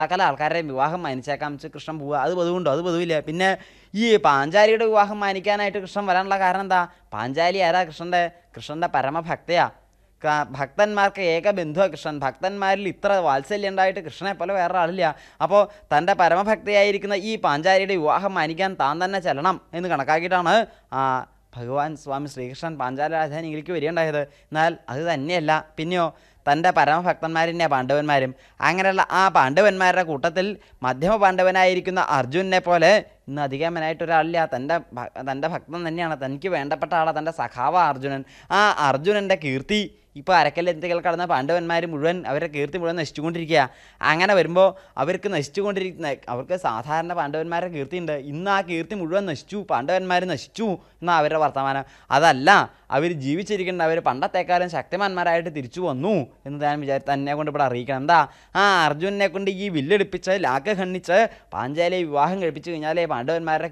സകല ആൾക്കാരുടെയും വിവാഹം മാനിച്ചേക്കാം വെച്ച് കൃഷ്ണൻ പോവുക അത് പതിവുണ്ടോ അത് പതിവില്ല പിന്നെ ഈ പാഞ്ചാലിയുടെ വിവാഹം മാനിക്കാനായിട്ട് കൃഷ്ണൻ വരാനുള്ള കാരണം എന്താ പാഞ്ചാലി ആരാ കൃഷ്ണൻ്റെ കൃഷ്ണൻ്റെ പരമഭക്തയാ ക- ഭക്തന്മാർക്ക് ഏക ബന്ധുവാ കൃഷ്ണൻ ഭക്തന്മാരിൽ ഇത്ര വാത്സല്യം ഉണ്ടായിട്ട് കൃഷ്ണനെ പോലെ വേറെ ആളില്ല അപ്പോൾ തൻ്റെ പരമഭക്തയായിരിക്കുന്ന ഈ പാഞ്ചാലിയുടെ വിവാഹം മാനിക്കാൻ താൻ തന്നെ ചെല്ലണം എന്ന് കണക്കാക്കിയിട്ടാണ് ആ ഭഗവാൻ സ്വാമി ശ്രീകൃഷ്ണൻ പാഞ്ചാല രാജധാനിയിലേക്ക് വരികയുണ്ടായത് എന്നാൽ അത് തന്നെയല്ല പിന്നെയോ തൻ്റെ പരമഭക്തന്മാരിൻ്റെ പാണ്ഡവന്മാരും അങ്ങനെയുള്ള ആ പാണ്ഡവന്മാരുടെ കൂട്ടത്തിൽ മധ്യമ പാണ്ഡവനായിരിക്കുന്ന അർജുനനെ പോലെ ഇന്ന് അധികമനായിട്ട് ഒരാളില്ല തൻ്റെ ഭ- തൻ്റെ ഭക്തൻ തന്നെയാണ് തനിക്ക് വേണ്ടപ്പെട്ട ആളാണ് തൻ്റെ സഖാവ അർജുനൻ ആ അർജുനൻ്റെ കീർത്തി ഇപ്പോൾ അരക്കല്ലെത്തികൾ കടന്ന പാണ്ഡവന്മാർ മുഴുവൻ അവരുടെ കീർത്തി മുഴുവൻ നശിച്ചുകൊണ്ടിരിക്കുക അങ്ങനെ വരുമ്പോൾ അവർക്ക് നശിച്ചുകൊണ്ടിരിക്കുന്ന അവർക്ക് സാധാരണ പാണ്ഡവന്മാരുടെ കീർത്തി ഉണ്ട് ഇന്ന് ആ കീർത്തി മുഴുവൻ നശിച്ചു പാണ്ഡവന്മാർ നശിച്ചു എന്നാ അവരുടെ വർത്തമാനം അതല്ല അവർ ജീവിച്ചിരിക്കേണ്ട അവർ പണ്ടത്തെക്കാലം ശക്തിമാന്മാരായിട്ട് തിരിച്ചു വന്നു എന്ന് ഞാൻ വിചാരി തന്നെ കൊണ്ട് ഇവിടെ അറിയിക്കണം എന്താ ആ അർജുനനെ കൊണ്ട് ഈ വില്ലെടുപ്പിച്ച് ലാക്ക് ഖണ്ഡിച്ച് പാഞ്ചാലിയെ വിവാഹം കഴിപ്പിച്ച് കഴിഞ്ഞാലേ പാണ്ഡവന്മാരുടെ